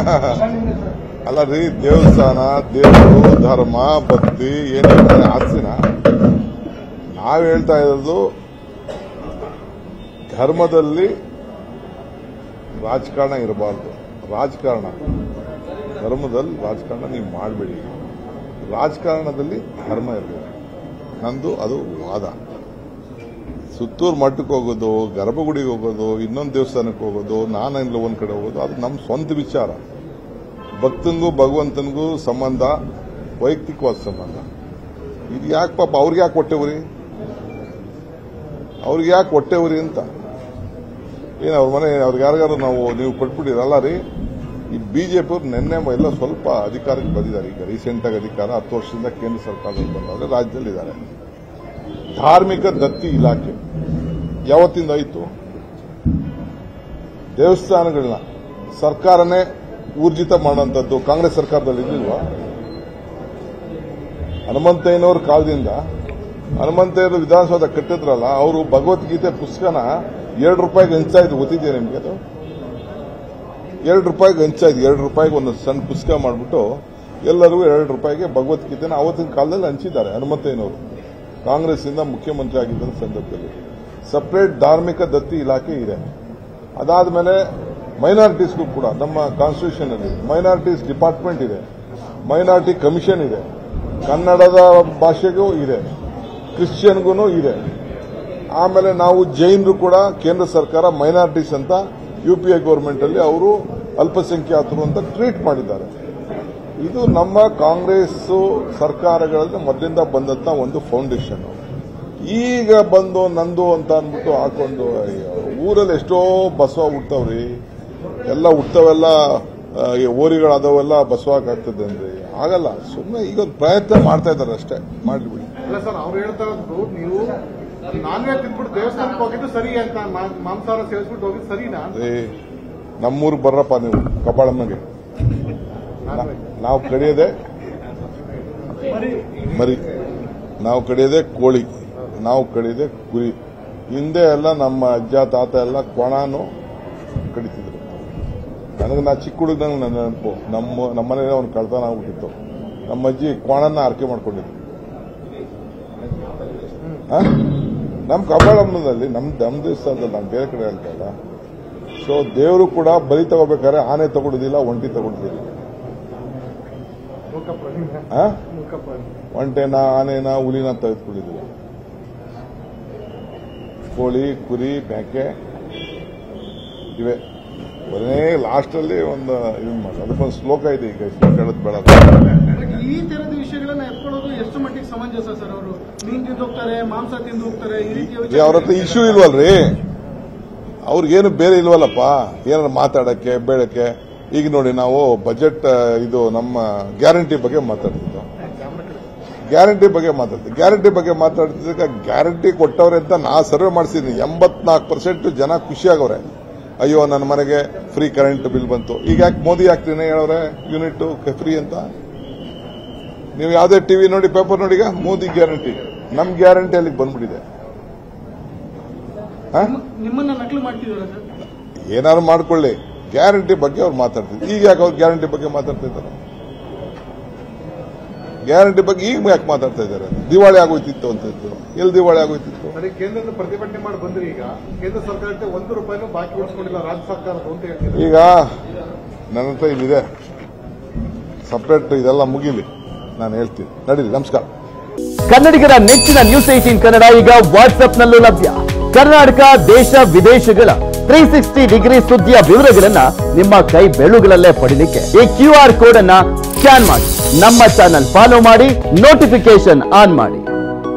ಅಲ್ಲ ರೀ ದೇವಸ್ಥಾನ ದೇವರು ಧರ್ಮ ಭಕ್ತಿ ಏನಿದೆ ಆಸ್ತಿನ ನಾವ್ ಹೇಳ್ತಾ ಇರೋದು ಧರ್ಮದಲ್ಲಿ ರಾಜಕಾರಣ ಇರಬಾರ್ದು ರಾಜಕಾರಣ ಧರ್ಮದಲ್ಲಿ ರಾಜಕಾರಣ ನೀವು ಮಾಡಬೇಡಿ ರಾಜಕಾರಣದಲ್ಲಿ ಧರ್ಮ ಇರಬೇಕು ನಂದು ಅದು ವಾದ ಸುತ್ತೂರು ಮಠಕ್ಕೆ ಹೋಗೋದು ಗರ್ಭಗುಡಿಗೆ ಹೋಗೋದು ಇನ್ನೊಂದು ದೇವಸ್ಥಾನಕ್ಕೆ ಹೋಗೋದು ನಾನೆಲ್ಲ ಒಂದ್ ಕಡೆ ಹೋಗೋದು ಅದು ನಮ್ಮ ಸ್ವಂತ ವಿಚಾರ ಭಕ್ತನಿಗೂ ಭಗವಂತನಿಗೂ ಸಂಬಂಧ ವೈಯಕ್ತಿಕವಾದ ಸಂಬಂಧ ಇದು ಯಾಕೆ ಪಾಪ ಅವ್ರಿಗೆ ಯಾಕೆ ಹೊಟ್ಟೆವ್ರಿ ಅವ್ರಿಗೆ ಯಾಕೆ ಹೊಟ್ಟೆವ್ರಿ ಅಂತ ಏನು ಅವ್ರ ಮನೆ ಅವ್ರಿಗೆ ಯಾರಿಗಾರು ನಾವು ನೀವು ಕೊಟ್ಬಿಟ್ಟಿರಲ್ಲ ರೀ ಈ ಬಿಜೆಪಿ ಅವ್ರು ನಿನ್ನೆ ಎಲ್ಲ ಸ್ವಲ್ಪ ಅಧಿಕಾರಕ್ಕೆ ಬಂದಿದ್ದಾರೆ ಈಗ ರೀಸೆಂಟ್ ಆಗಿ ಅಧಿಕಾರ ಹತ್ತು ವರ್ಷದಿಂದ ಕೇಂದ್ರ ಸರ್ಕಾರದಲ್ಲಿ ಬಂದವರು ರಾಜ್ಯದಲ್ಲಿ ಇದ್ದಾರೆ ಧಾರ್ಮಿಕ ದತ್ತಿ ಇಲಾಖೆ ಯಾವತ್ತಿಂದ ಆಯಿತು ದೇವಸ್ಥಾನಗಳನ್ನ ಸರ್ಕಾರನೇ ಊರ್ಜಿತ ಮಾಡುವಂಥದ್ದು ಕಾಂಗ್ರೆಸ್ ಸರ್ಕಾರದಲ್ಲಿ ಇರಲಿಲ್ವಾ ಹನುಮಂತಯ್ಯನವ್ರ ಕಾಲದಿಂದ ಹನುಮಂತಯ್ಯರು ವಿಧಾನಸೌಧ ಕಟ್ಟಿದ್ರಲ್ಲ ಅವರು ಭಗವದ್ಗೀತೆ ಪುಸ್ತಕನ ಎರಡು ರೂಪಾಯಿಗೆ ಹಂಚ್ತಾ ಇದ್ರು ಗೊತ್ತಿದೆಯಾ ನಿಮಗೆ ಅದು ಎರಡು ರೂಪಾಯಿಗೆ ಹಂಚ್ತಾ ಇದ್ರು ಎರಡು ರೂಪಾಯಿಗೆ ಒಂದು ಸಣ್ಣ ಪುಸ್ತಕ ಮಾಡಿಬಿಟ್ಟು ಎಲ್ಲರಿಗೂ ಎರಡು ರೂಪಾಯಿಗೆ ಭಗವದ್ಗೀತೆನ ಅವತ್ತಿನ ಕಾಲದಲ್ಲಿ ಹಂಚಿದ್ದಾರೆ ಹನುಮಂತಯ್ಯನವರು ಕಾಂಗ್ರೆಸ್ಸಿಂದ ಮುಖ್ಯಮಂತ್ರಿ ಆಗಿದ್ದ ಸಂದರ್ಭದಲ್ಲಿ ಸಪರೇಟ್ ಧಾರ್ಮಿಕ ದತ್ತಿ ಇಲಾಖೆ ಇದೆ ಅದಾದ್ಮೇಲೆ ಮೈನಾರಿಟೀಸ್ಗೂ ಕೂಡ ನಮ್ಮ ಕಾನ್ಸ್ಟಿಟ್ಯೂಷನ್ ಅಲ್ಲಿ ಮೈನಾರಿಟೀಸ್ ಡಿಪಾರ್ಟ್ಮೆಂಟ್ ಇದೆ ಮೈನಾರಿಟಿ ಕಮಿಷನ್ ಇದೆ ಕನ್ನಡದ ಭಾಷೆಗೂ ಇದೆ ಕ್ರಿಶ್ಚಿಯನ್ಗೂ ಇದೆ ಆಮೇಲೆ ನಾವು ಜೈನರು ಕೂಡ ಕೇಂದ್ರ ಸರ್ಕಾರ ಮೈನಾರಿಟೀಸ್ ಅಂತ ಯು ಪಿ ಎ ಗೌರ್ಮೆಂಟ್ ಅಲ್ಲಿ ಅವರು ಅಲ್ಪಸಂಖ್ಯಾತರು ಅಂತ ಟ್ರೀಟ್ ಮಾಡಿದ್ದಾರೆ ಇದು ನಮ್ಮ ಕಾಂಗ್ರೆಸ್ ಸರ್ಕಾರಗಳಲ್ಲಿ ಮೊದಲಿಂದ ಬಂದಂತ ಒಂದು ಫೌಂಡೇಶನ್ ಈಗ ಬಂದು ನಂದು ಅಂತ ಅಂದ್ಬಿಟ್ಟು ಹಾಕೊಂಡು ಅಯ್ಯೋ, ಊರಲ್ಲಿ ಎಷ್ಟೋ ಬಸವ ಹುಡ್ತಾವ್ರಿ ಎಲ್ಲ ಹುಟ್ಟವೆಲ್ಲ ಆ, ಈ ಓರಿಗಳಾದವೆಲ್ಲ ಬಸವಾಗ್ತದೆ ಅಂದ್ರೆ ಆಗಲ್ಲ ಸುಮ್ಮನೆ ಈಗ ಒಂದು ಪ್ರಯತ್ನ ಮಾಡ್ತಾ ಇದ್ದಾರೆ ಅಷ್ಟೇ ಮಾಡ್ಬಿಡಿ ಅಲ್ಲ ಸರ್ ಅವ್ರು ಹೇಳ್ತಾ ಇರೋದು ನೀವು ನಾನ್ ವೆಜ್ ತಿಂದ್ಬಿಟ್ಟು ದೇವಸ್ಥಾನಕ್ಕೆ ಹೋಗಿದ್ದು ಸರಿ ಅಂತ ಮಾ- ಮಾಂಸಾಹಾರ ಸೇವಿಸ್ಬಿಟ್ಟು ಹೋಗಿದ್ದು ಸರಿನಾ ಅಂತ ಏ ನಮ್ಮೂರು ಬರ್ರಪ್ಪ ನೀವು ಕಬ್ಬಾಳಮ್ಮಗೆ ನಾನ್ ವೆಜ್ ನಾವು ಕಡಿಯೋದೆ ಮರಿ ನಾವು ಕಡಿಯೋದೆ ಕೋಳಿ ನಾವು ಕಡಿಯೋದೆ ಕುರಿ ಹಿಂದೆ ಎಲ್ಲ ನಮ್ಮ ಅಜ್ಜ ತಾತ ಎಲ್ಲ ಕೊಣನು ಕಡಿತಿದ್ರು ನನಗೆ ನಾ ಚಿಕ್ಕ ಹುಡುಗ ನನಗೆ ನನ್ನ ನೆನಪು ನಮ್ಮ ನಮ್ಮನೇಲೆ ಒಂದು ಕಳ್ತನ ಆಗ್ಬಿಟ್ಟಿತ್ತು ನಮ್ಮ ಅಜ್ಜಿ ಕೋಣನ್ನ ಆರಕೆ ಮಾಡ್ಕೊಂಡಿದ್ರು ಆ? ನಮ್ಮ ಕಬ್ಬಾಳಮ್ಮನಲ್ಲಿ ನಮ್ಮ ನಮ್ಮ ದೇವಸ್ಥಾನದಲ್ಲಿ ನಾನು ಬೇರೆ ಕಡೆ ಹೇಳ್ತಾ ಇಲ್ಲ ಸೊ ದೇವರು ಕೂಡ ಬಲಿ ತಗೋಬೇಕಾದ್ರೆ ಆನೆ ತಗೊಳ್ಳೋದಿಲ್ಲ ಒಂಟಿ ತಗೊಳ್ಳೋದಿಲ್ಲ ಮೂಕಪ್ರಾಣಿ ಆ? ಮೂಕಪ್ರಾಣಿ ಒಂಟೆನ ಆನೆನ ಹುಲಿನ ತೆಗೆದುಕೊಂಡಿದ್ದಿಲ್ಲ ಕೋಳಿ ಕುರಿ ಮೇಕೆ ಇವೆ ಕೊನೆ ಲಾಸ್ಟ್ ಅಲ್ಲಿ ಒಂದು ಇದನ್ನ ಮಾಡಿ ಅದಕ್ಕೊಂದು ಶ್ಲೋಕ ಇದೆ ಈಗ ಶ್ಲೋಕ ಹೇಳೋದು ಬೇಡ ಈ ತರದ ವಿಷಯಗಳನ್ನ ಎತ್ಕೊಳ್ಳೋದು ಎಷ್ಟು ಮಟ್ಟಿಗೆ ಸಮಂಜಸ ಸರ್ ಅವರು ಮೀನ್ ತಿಂದು ಹೋಗ್ತಾರೆ ಮಾಂಸ ತಿಂದು ಹೋಗ್ತಾರೆ ಈ ರೀತಿಯ ಏ, ಅವ್ರ ಹತ್ರ ಇಶ್ಯೂ ಇಲ್ವಲ್ರಿ ಅವ್ರಿಗೇನು ಬೇರೆ ಇಲ್ವಲ್ಲಪ್ಪ ಏನಾರು ಮಾತಾಡಕ್ಕೆ ಬೇಡಕ್ಕೆ ಈಗ ನೋಡಿ ನಾವು ಬಜೆಟ್ ಇದು ನಮ್ಮ ಗ್ಯಾರಂಟಿ ಬಗ್ಗೆ ಮಾತಾಡ್ತಿದ್ದೋ ಗ್ಯಾರಂಟಿ ಬಗ್ಗೆ ಮಾತಾಡ್ತೀವಿ ಗ್ಯಾರಂಟಿ ಬಗ್ಗೆ ಮಾತಾಡ್ತಿದ್ದಕ್ಕೆ ಗ್ಯಾರಂಟಿ ಕೊಟ್ಟವ್ರೆ ಅಂತ ನಾ ಸರ್ವೆ ಮಾಡಿಸಿದ್ದೀನಿ ಎಂಬತ್ನಾಲ್ಕು ಪರ್ಸೆಂಟ್ ಜನ ಖುಷಿಯಾಗವ್ರೆ ಅಯ್ಯೋ ನನ್ನ ಮನೆಗೆ ಫ್ರೀ ಕರೆಂಟ್ ಬಿಲ್ ಬಂತು ಈಗ ಯಾಕೆ ಮೋದಿ ಆಗ್ತೀನಿ ಹೇಳವ್ರೆ ಯೂನಿಟ್ ಫ್ರೀ ಅಂತ ನೀವು ಯಾವುದೇ ಟಿವಿ ನೋಡಿ ಪೇಪರ್ ನೋಡಿ ಈಗ ಮೋದಿ ಗ್ಯಾರಂಟಿ ನಮ್ ಗ್ಯಾರಂಟಿ ಅಲ್ಲಿಗೆ ಬಂದ್ಬಿಟ್ಟಿದೆ ಹಾ? ನಿಮ್ಮನ್ನ ನಕಲು ಮಾಡ್ತಿದಾರ ಸರ್ ಏನಾದ್ರು ಮಾಡ್ಕೊಳ್ಳಿ ಗ್ಯಾರಂಟಿ ಬಗ್ಗೆ ಅವ್ರು ಮಾತಾಡ್ತಿದ್ರು ಈಗ ಯಾಕೆ ಅವ್ರು ಗ್ಯಾರಂಟಿ ಬಗ್ಗೆ ಮಾತಾಡ್ತಾ ಇದ್ದಾರೆ ಗ್ಯಾರಂಟಿ ಬಗ್ಗೆ ಈಗ ಯಾಕೆ ಮಾತಾಡ್ತಾ ಇದ್ದಾರೆ ದಿವಾಳಿ ಆಗೋಯ್ತಿತ್ತು ಅಂತ ಇತ್ತು ಎಲ್ಲಿ ದಿವಾಳಿ ಆಗೋಯ್ತಿತ್ತು ಅದೇ ಕೇಂದ್ರದ ಪ್ರತಿಭಟನೆ ಮಾಡಿ ಬಂದ್ರಿ ಈಗ ಕೇಂದ್ರ ಸರ್ಕಾರಕ್ಕೆ ಒಂದು ರೂಪಾಯಿನೂ ಬಾಕಿ ಉಳಿಸ್ಕೊಂಡಿಲ್ಲ ರಾಜ್ಯ ಸರ್ಕಾರದ ಅಂತ ಹೇಳ್ತಿದ್ದಾರೆ ಈಗ ನನ್ನ ಹತ್ರ ಇಲ್ಲಿದೆ ಸಪ್ರೇಟ್ ಇದೆಲ್ಲ ಮುಗಿಲಿ ನಾನು ಹೇಳ್ತೀನಿ ನಡೀಲಿ ನಮಸ್ಕಾರ ಕನ್ನಡಿಗರ ನೆಚ್ಚಿನ ನ್ಯೂಸ್ ಏಟೀನ್ ಕನ್ನಡ ಈಗ ವಾಟ್ಸ್ಆಪ್ನಲ್ಲೂ ಲಭ್ಯ ಕರ್ನಾಟಕ ದೇಶ ವಿದೇಶಗಳ ತ್ರೀ ಸಿಕ್ಸ್ಟಿ ಡಿಗ್ರಿ ಸುದ್ದಿಯ ವಿವರಗಳನ್ನ ನಿಮ್ಮ ಕೈ ಬೆಳುಗಳಲ್ಲೇ ಪಡಿಲಿಕ್ಕೆ ಈ ಕ್ಯೂ ಆರ್ ಕೋಡ್ ಅನ್ನ ಸ್ಕ್ಯಾನ್ ಮಾಡಿ ನಮ್ಮ ಚಾನಲ್ ಫಾಲೋ ಮಾಡಿ ನೋಟಿಫಿಕೇಶನ್ ಆನ್ ಮಾಡಿ